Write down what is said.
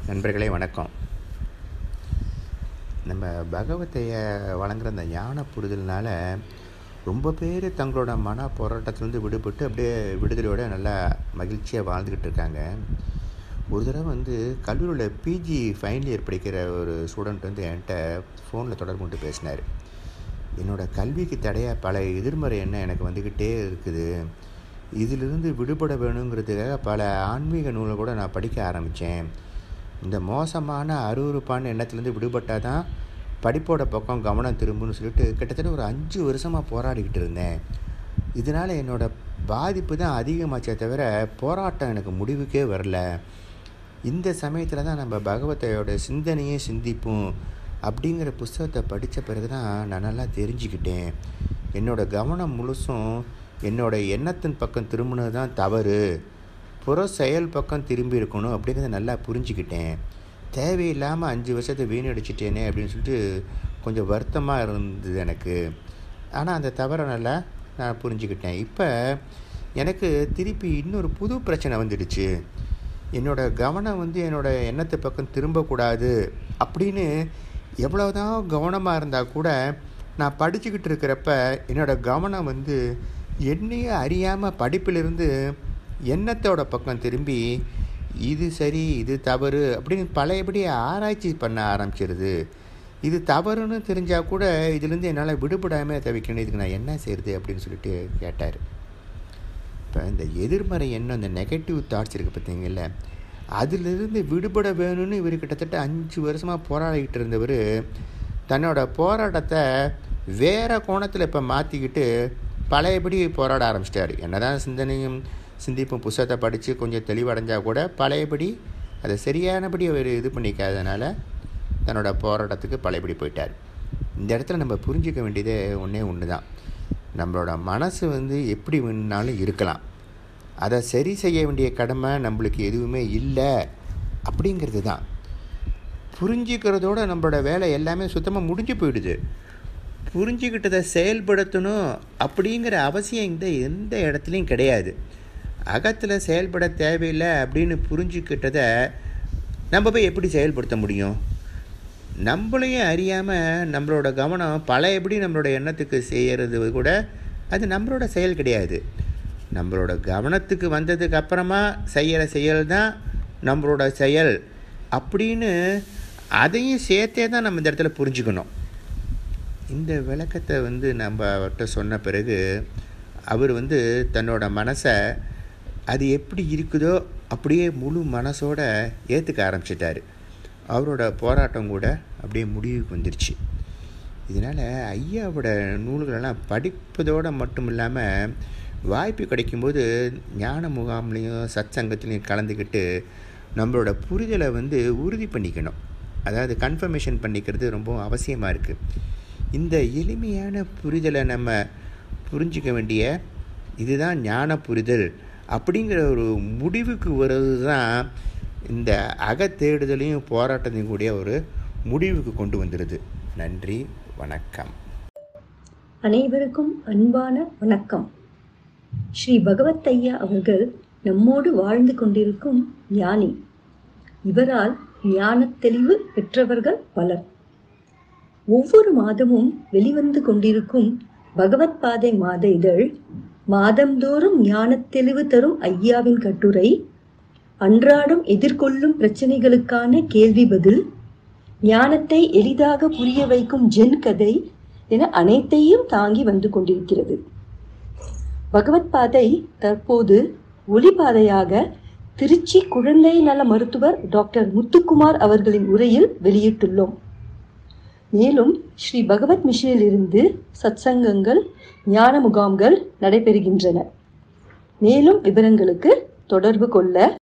நண்பர்களே வணக்கம் நம்ம பகவத்தையை வழங்குற அந்த ஞான புரிதல்னால ரொம்ப பேர் தங்களோட மன போராட்டத்திலேருந்து விடுபட்டு அப்படியே விடுதலையோட நல்லா மகிழ்ச்சியாக வாழ்ந்துக்கிட்டு இருக்காங்க ஒரு தடவை வந்து கல்லூரியில் பிஜி ஃபைனல் இயர் படிக்கிற ஒரு ஸ்டூடெண்ட் வந்து என்கிட்ட ஃபோனில் தொடர்பு கொண்டு பேசினார் என்னோடய கல்விக்கு தடையாக பல எதிர்மறை எண்ணம் எனக்கு வந்துக்கிட்டே இருக்குது இதிலிருந்து விடுபட வேணுங்கிறதுக்காக பல ஆன்மீக நூலை கூட நான் படிக்க ஆரம்பித்தேன் இந்த மோசமான அருவறுப்பான எண்ணத்துலேருந்து விடுபட்டால் தான் படிப்போட பக்கம் கவனம் திரும்புன்னு சொல்லிட்டு கிட்டத்தட்ட ஒரு அஞ்சு வருஷமாக போராடிக்கிட்டு இருந்தேன் இதனால் என்னோடய பாதிப்பு தான் அதிகமாச்சே தவிர போராட்டம் எனக்கு முடிவுக்கே வரல இந்த சமயத்தில் தான் நம்ம பகவத்தையோட சிந்தனையே சிந்திப்போம் அப்படிங்கிற புஸ்தகத்தை படித்த பிறகு தான் நான் நல்லா தெரிஞ்சுக்கிட்டேன் என்னோடய கவனம் முழுசும் என்னோடய எண்ணத்தின் பக்கம் திரும்பினது தான் தவறு புற செயல் பக்கம் திரும்பி இருக்கணும் அப்படிங்கிறத நல்லா புரிஞ்சுக்கிட்டேன் தேவையில்லாமல் அஞ்சு வருஷத்தை வீணடிச்சிட்டேனே அப்படின்னு சொல்லிட்டு கொஞ்சம் வருத்தமாக இருந்தது எனக்கு ஆனால் அந்த தவறை நல்லா நான் புரிஞ்சுக்கிட்டேன் இப்போ எனக்கு திருப்பி இன்னொரு புது பிரச்சனை வந்துடுச்சு என்னோடய கவனம் வந்து என்னோடய எண்ணத்து பக்கம் திரும்பக்கூடாது அப்படின்னு எவ்வளோதான் கவனமாக இருந்தால் கூட நான் படிச்சுக்கிட்டு இருக்கிறப்ப என்னோடய கவனம் வந்து என்னையே அறியாமல் படிப்பிலிருந்து எண்ணத்தோட பக்கம் திரும்பி இது சரி இது தவறு அப்படின்னு பழையபடி ஆராய்ச்சி பண்ண ஆரம்பிச்சிருது இது தவறுன்னு தெரிஞ்சால் கூட இதுலேருந்து என்னால் விடுபடாமல் தவிக்கணும் இதுக்கு நான் என்ன செய்கிறது அப்படின்னு சொல்லிட்டு கேட்டார் இப்போ இந்த எதிர்மறை எண்ணம் இந்த நெகட்டிவ் தாட்ஸ் இருக்குது பார்த்தீங்கல்ல அதிலிருந்து விடுபட வேணும்னு இவர் கிட்டத்தட்ட அஞ்சு வருஷமாக போராடிக்கிட்டு இருந்தவர் தன்னோட போராட்டத்தை வேறு கோணத்தில் இப்போ மாற்றிக்கிட்டு பழையபடி போராட ஆரம்பிச்சிட்டாரு என்ன தான் சிந்தனையும் சிந்திப்பும் புஸ்தகத்தை படித்து கொஞ்சம் தெளிவடைஞ்சால் கூட பழையபடி அதை சரியானபடி அவர் இது பண்ணிக்காதனால தன்னோட போராட்டத்துக்கு பழையபடி போயிட்டார் இந்த இடத்துல நம்ம புரிஞ்சிக்க வேண்டியதே ஒன்றே ஒன்று தான் நம்மளோட மனசு வந்து எப்படி வேணுனாலும் இருக்கலாம் அதை சரி செய்ய வேண்டிய கடமை நம்மளுக்கு எதுவுமே இல்லை அப்படிங்கிறது தான் புரிஞ்சிக்கிறதோட நம்மளோட வேலை எல்லாமே சுத்தமாக முடிஞ்சு போயிடுது புரிஞ்சுக்கிட்டதை செயல்படுத்தணும் அப்படிங்கிற அவசியம் இந்த எந்த இடத்துலையும் கிடையாது அகத்தில் செயல்பட தேவையில்லை அப்படின்னு புரிஞ்சுக்கிட்டதை நம்ம போய் எப்படி செயல்படுத்த முடியும் நம்மளையும் அறியாமல் நம்மளோட கவனம் பழையபடி நம்மளோட எண்ணத்துக்கு செய்கிறது கூட அது நம்மளோட செயல் கிடையாது நம்மளோட கவனத்துக்கு வந்ததுக்கு அப்புறமா செய்கிற செயல் தான் நம்மளோட செயல் அப்படின்னு அதையும் சேர்த்தே தான் நம்ம இந்த இடத்துல புரிஞ்சுக்கணும் இந்த விளக்கத்தை வந்து நம்ம அவர்கிட்ட சொன்ன பிறகு அவர் வந்து தன்னோட மனசை அது எப்படி இருக்குதோ அப்படியே முழு மனசோட ஏற்றுக்க ஆரம்பிச்சிட்டாரு அவரோட போராட்டம் கூட அப்படியே முடிவுக்கு வந்துருச்சு இதனால் ஐயாவோட நூல்களெல்லாம் படிப்பதோடு மட்டும் இல்லாமல் வாய்ப்பு கிடைக்கும்போது ஞான முகாம்லேயும் சத் சங்கத்துலேயும் கலந்துக்கிட்டு நம்மளோட புரிதலை வந்து உறுதி பண்ணிக்கணும் அதாவது கன்ஃபர்மேஷன் பண்ணிக்கிறது ரொம்ப அவசியமாக இருக்குது இந்த எளிமையான புரிதலை நம்ம புரிஞ்சிக்க வேண்டிய இதுதான் ஞான புரிதல் அப்படிங்கிற ஒரு முடிவுக்கு வர்றது தான் இந்த அகத்தேடுதலையும் போராட்டத்தையும் கூடிய ஒரு முடிவுக்கு கொண்டு வந்துடுது நன்றி வணக்கம் அனைவருக்கும் அன்பான வணக்கம் ஸ்ரீ பகவத் ஐயா அவர்கள் நம்மோடு வாழ்ந்து கொண்டிருக்கும் ஞானி இவரால் ஞானத் தெளிவு பெற்றவர்கள் பலர் ஒவ்வொரு மாதமும் வெளிவந்து கொண்டிருக்கும் பகவத் பாதை மாத இதழ் மாதந்தோறும் ஞானத் தெளிவு தரும் ஐயாவின் கட்டுரை அன்றாடம் எதிர்கொள்ளும் பிரச்சனைகளுக்கான கேள்வி பதில் ஞானத்தை எளிதாக புரிய வைக்கும் ஜென் கதை என அனைத்தையும் தாங்கி வந்து கொண்டிருக்கிறது பகவத் பாதை தற்போது ஒளிபாதையாக திருச்சி குழந்தை நல மருத்துவர் டாக்டர் முத்துக்குமார் அவர்களின் உரையில் வெளியிட்டுள்ளோம் மேலும் ஸ்ரீ பகவத் மிஷனில் இருந்து சத்சங்கங்கள் ஞான முகாம்கள் நடைபெறுகின்றன மேலும் விவரங்களுக்கு தொடர்பு கொள்ள